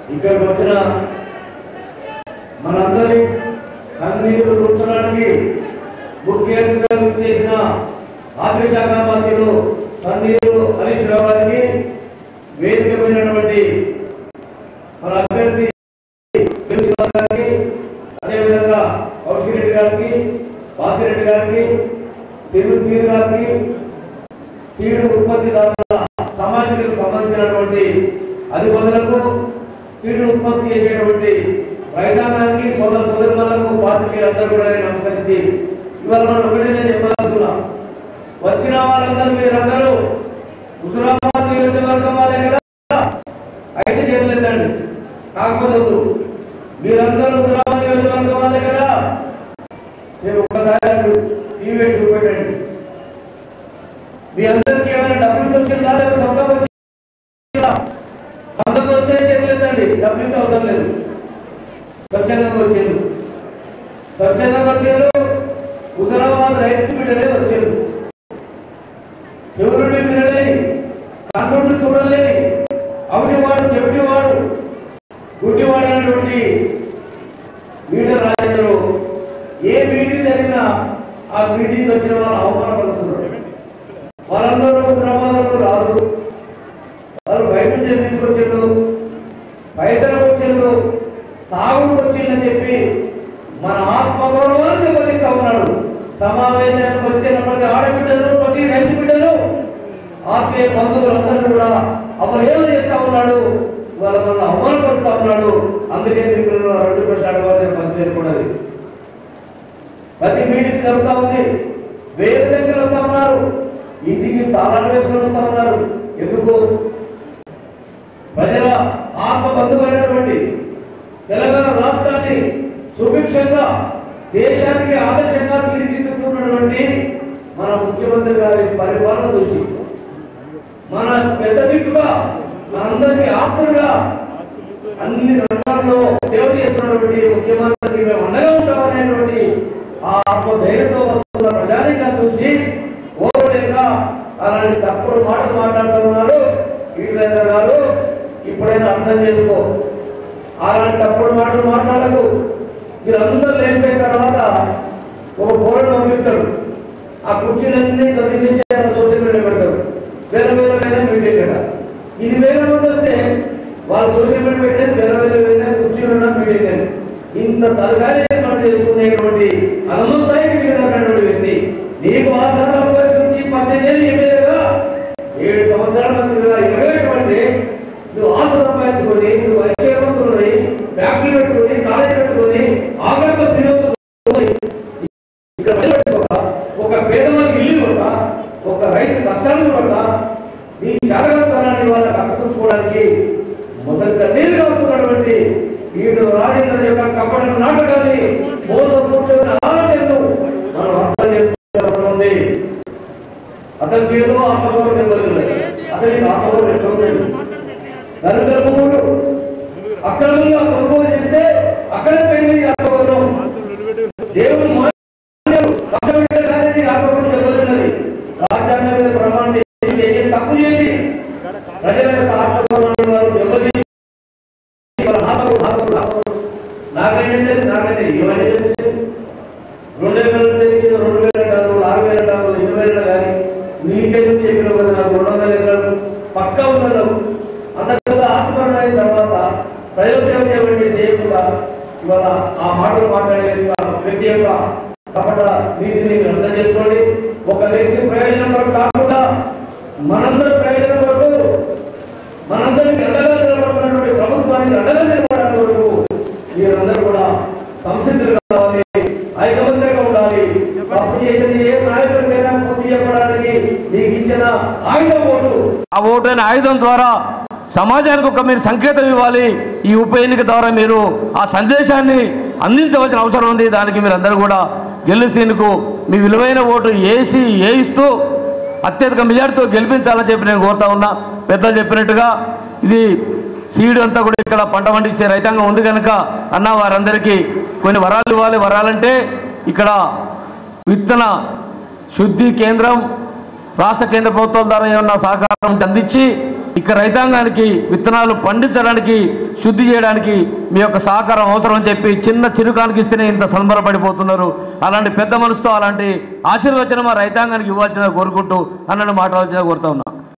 ఇక్కడికి వచ్చిన మనందరి కన్నీరు రుచ్చడానికి ముఖ్యంగా చేసిన ఆర్థిక శాఖ మంత్రులు కన్నీరు హరీష్ రావు గారికి వేదిక పోయినటువంటి మన అభ్యర్థి ప్రిన్సిపాల్ గారికి అదేవిధంగా కౌశిక్ రెడ్డి గారికి వాసిరెడ్డి గారికి సివిల్ సీర్ గారికి సీడు ఉత్పత్తిదారుల సమాజానికి సంబంధించినటువంటి అధిపతులకు సీడు ఉత్పత్తి చేసేటువంటి రైతాంగానికి సోదర సోదరులకు పాత్రికేయులందరూ కూడా నేను నమస్కరించి ఇవాళ మనం ఒకటి నేను చెప్పాలనుకున్నా వచ్చిన వాళ్ళందరూ మీరందరూ హుజురాబాద్ నియోజకవర్గం వాళ్ళే కదా అయితే చేయలేదండి కాకపోతే వద్దు. మీరందరూ హుజురాబాద్ నియోజకవర్గం వాళ్ళే కదా నేను ఒక్కసారి టీవీ చూపెట్టండి మీ అందరికీ ఏమైనా డబ్బులు వచ్చిందా లేదా సొంతం వచ్చిందా సొంతం వస్తే చేయలేదండి డబ్బులు అవసరం లేదు స్వచ్ఛందంగా వచ్చేది స్వచ్ఛందంగా వచ్చేది హుజరాబాద్ రైతు బిడ్డలే వచ్చేది చెవులుండి వినలేని కన్నుండి చూడలేని అవునివాడు చెవిటివాడు గుడ్డివాడు అనేటువంటి వీడ రాజులు ఏ మీటింగ్ జరిగినా ఆ మీటింగ్ వచ్చిన వాళ్ళు అవమానపడుతున్నారు వాళ్ళందరూ ప్రమాదంలో రాదు వాళ్ళు బయట నుంచి తీసుకొచ్చిండు పైసలకు వచ్చిండు తాగుడు వచ్చిందని చెప్పి మన ఆత్మగౌరవాన్ని దెబ్బతీస్తా ఉన్నాడు సమావేశానికి వచ్చిన ప్రతి ఆడబిడ్డలు ప్రతి రైతు బిడ్డలు ఆత్మీయ బంధువులందరూ కూడా అవహేళన చేస్తా ఉన్నాడు వాళ్ళ వల్ల అవమానపడుతా ఉన్నాడు అందుకే మీకు రెండు ప్రశ్న అడగాలని మంచి ఏర్పడదు ప్రతి మీటింగ్ జరుగుతా ఉంది వేల సంఖ్యలో వస్తా ఉన్నారు ఇంటికి తాళాలు వేసుకొని వస్తా ఉన్నారు ఎందుకు ప్రజల ఆత్మ బంధువైనటువంటి తెలంగాణ రాష్ట్రాన్ని సుభిక్షంగా దేశానికి ఆదర్శంగా తీర్చిదిద్దుతున్నటువంటి మన ముఖ్యమంత్రి గారి పరిపాలన చూసి మన పెద్ద దిక్కుగా మనందరికీ ఆప్తులుగా అన్ని రంగాల్లో సేవ చేస్తున్నటువంటి ముఖ్యమంత్రికి మేము అండగా ఉంటామనేటువంటి ఆ ఆత్మ ధైర్యంతో వస్తున్న ప్రజానిగా చూసి ఓరలేక అలాంటి తప్పుడు మాటలు మాట్లాడుతూ ఉన్నారు వీళ్ళందరూ గారు ఇప్పుడైనా అర్థం చేసుకో అలాంటి తప్పుడు మాటలు మాట్లాడకు మీరందరూ లేచిపోయిన తర్వాత ఒక పోరాటం పంపిస్తారు ఆ కుర్చీలన్నీ తీసేసి సోషల్ మీడియా పెడతారు వేల వేల వేల మీటింగ్ అట ఇది వేల మంది వస్తే వాళ్ళు సోషల్ మీడియా పెట్టేది వేల వేల వేల కుర్చీలు ఉన్న మీటింగ్ అని ఇంత తరగానే ఏర్పాటు చేసుకునేటువంటి అదను స్థాయికి దిగదగినటువంటి వ్యక్తి నీకు ఆధార వయసు నుంచి పద్దెనిమిది ఏళ్ళు ఎమ్మెల్యేగా ఏడు సంవత్సరాల మంది ఎరగటువంటి నువ్వు ఆశ సంపాదించుకొని నువ్వు ఐశ్వర్యవంతులని ఫ్యాక్టరీ పెట్టుకొని కాలేజ్ పెట్టుకొని ఆగస్టు శ్రీమంతులు ఇక్కడ పెట్టుకోక ఒక పేదవానికి ఇల్లు ఇవ్వక ఒక రైతు కష్టాలను ఇవ్వక నీ జాగ్రత్తనాన్ని వాళ్ళకి అక్కడించుకోవడానికి మొదటి కన్నీరు కాస్తున్నటువంటి వీడు రాజేంద్ర యొక్క కపట నాటకాన్ని మోసపూర్చమైన ఆలోచనను మనం అర్థం చేసుకోవాల్సి ఉంది అతనికి ఏదో ఆత్మగౌరవం కలిగింది అతనికి ఆత్మగౌరవం ఎక్కడ ఉంది దరిద్ర భూములు అక్రమంగా కొనుగోలు చేస్తే అక్కడ పెరిగింది ఆత్మగౌరవం దేవుని మాన్యాలు రాజవిగ్రహానికి ఆత్మగౌరవం జరుగుతున్నది రాజ్యాంగం మీద ప్రమాణం చేసి చేయని తప్పు చేసి ప్రజల యొక్క ఆత్మగౌరవం వారు దెబ్బతీసి వాళ్ళ ఆత్మగౌరవం, ఆత్మగౌరవం, ఆత్మగౌరవం. నాకైతే తెలియదు, నాకైతే ఏమైనా తెలియదు. రెండు వేల తెలియదు రెండు వేల కాదు ఆరు వేల కాదు ఎనిమిది వేల కానీ నీకెందుకు చెప్పిన కదా నాకు రెండు వందల ఎకరాలు పక్క ఉన్నాడు అంతగా ఆత్మకరణ అయిన తర్వాత ప్రయోజనం చేయబడి చేయకుండా ఇవాళ ఆ మాటలు మాట్లాడే యొక్క వ్యక్తి యొక్క కపట నీతిని మీరు అర్థం చేసుకోండి ఒక వ్యక్తి ప్రయోజనం కొరకు కాకుండా మనందరి ప్రయోజనం కొరకు మనందరికి అండగా నిలబడుతున్నటువంటి ప్రభుత్వానికి అండగా నిలబడడానికి కొరకు మీరందరూ కూడా సంసిద్ధులు కావాలి ఐకమత్యంగా ఉండాలి తప్పు చేసింది ఏ నాయకుడికైనా పూర్తి చెప్పడానికి నీకు ఇచ్చిన ఆయుధం ఓటు ఆ ఓటు అనే ఆయుధం ద్వారా సమాజానికి ఒక మీరు సంకేతం ఇవ్వాలి ఈ ఉప ఎన్నిక ద్వారా మీరు ఆ సందేశాన్ని అందించవలసిన అవసరం ఉంది దానికి మీరు అందరూ కూడా గెలిచేందుకు మీ విలువైన ఓటు వేసి వేయిస్తూ అత్యధిక మెజార్టీతో గెలిపించాలని చెప్పి నేను కోరుతా ఉన్నా పెద్దలు చెప్పినట్టుగా ఇది సీడ్ అంతా కూడా ఇక్కడ పంట పండించే రైతాంగం ఉంది కనుక అన్న వారందరికీ కొన్ని వరాలు ఇవ్వాలి వరాలంటే ఇక్కడ విత్తన శుద్ధి కేంద్రం రాష్ట్ర కేంద్ర ప్రభుత్వాల ద్వారా ఏమన్నా సహకారం అందించి ఇక రైతాంగానికి విత్తనాలు పండించడానికి శుద్ధి చేయడానికి మీ యొక్క సహకారం అవసరం అని చెప్పి చిన్న చిరుకానికి ఇస్తేనే ఇంత సంబరపడిపోతున్నారు అలాంటి పెద్ద మనసుతో అలాంటి ఆశీర్వచనం మా రైతాంగానికి ఇవ్వాల్సిందిగా కోరుకుంటూ అన్నట్టు మాట్లాడాల్సిందిగా కోరుతా ఉన్నా